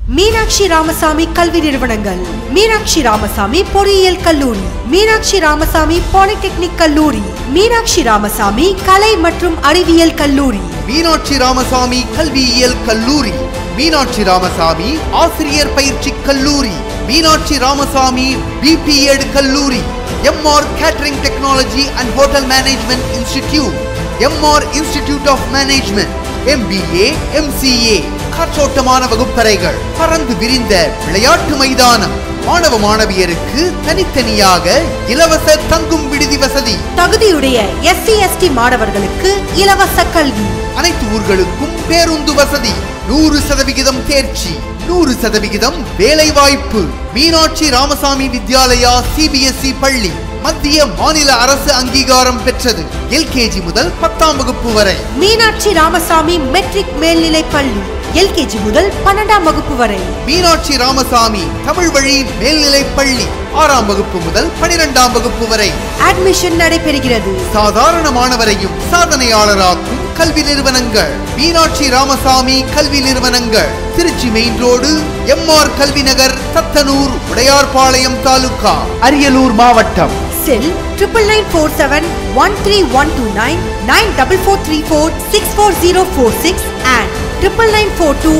மீனாட்சி ராமசாமி கல்வி நிறுவனங்கள் மீனாட்சி ராமசாமி பொறியியல் கல்லூரி மீனாட்சி ராமசாமி பாலிடெக்னிக் கல்லூரி மீனாட்சி ராமசாமி கலை மற்றும் அறிவியல் கல்லூரி மீனாட்சி ராமசாமி கல்வியியல் கல்லூரி மீனாட்சி ராமசாமி ஆசிரியர் பயிற்சி கல்லூரி மீனாட்சி ராமசாமி பிபிஎட் கல்லூரி MR catering technology and hotel management institute MR institute of management MBA MCA காற்றோட்டமான வகுப்பறைகள் பறந்து விரிந்த விளையாட்டு மைதானம் மாணவ மாணவியருக்கு தனித்தனியாக இலவச தங்கும் விடுதி வசதி தகுதியுடைய எஸ்சி எஸ்டி மாணவர்களுக்கு இலவச கல்வி அனைத்து ஊர்களுக்கும் பேருந்து வசதி நூறு சதவிகிதம் தேர்ச்சி நூறு சதவிகிதம் வேலை வாய்ப்பு மீனாட்சி ராமசாமி வித்யாலயா சிபிஎஸ்இ பள்ளி மத்திய மாநில அரசு அங்கீகாரம் பெற்றது எல்கேஜி முதல் பத்தாம் வகுப்பு வரை மீனாட்சி ராமசாமி மெட்ரிக் மேல்நிலைப் பள்ளி எல்கேஜி முதல் பன்னெண்டாம் வகுப்பு வரை மீனாட்சி ராமசாமி தமிழ் வழி மேல்நிலைப் பள்ளி ஆறாம் வகுப்பு முதல் பனிரெண்டாம் வகுப்பு வரை அட்மிஷன் நடைபெறுகிறது சாதாரண மாணவரையும் சாதனையாளராக்கும் கல்வி நிறுவனங்கள் மீனாட்சி ராமசாமி கல்வி நிறுவனங்கள் திருச்சி மெயின் ரோடு எம்ஆர் கல்வி நகர் தத்தனூர் உடையார்பாளையம் தாலுகா அரியலூர் மாவட்டம் cell triple nine four seven one three one two nine nine double four three four six four zero four six and triple nine four two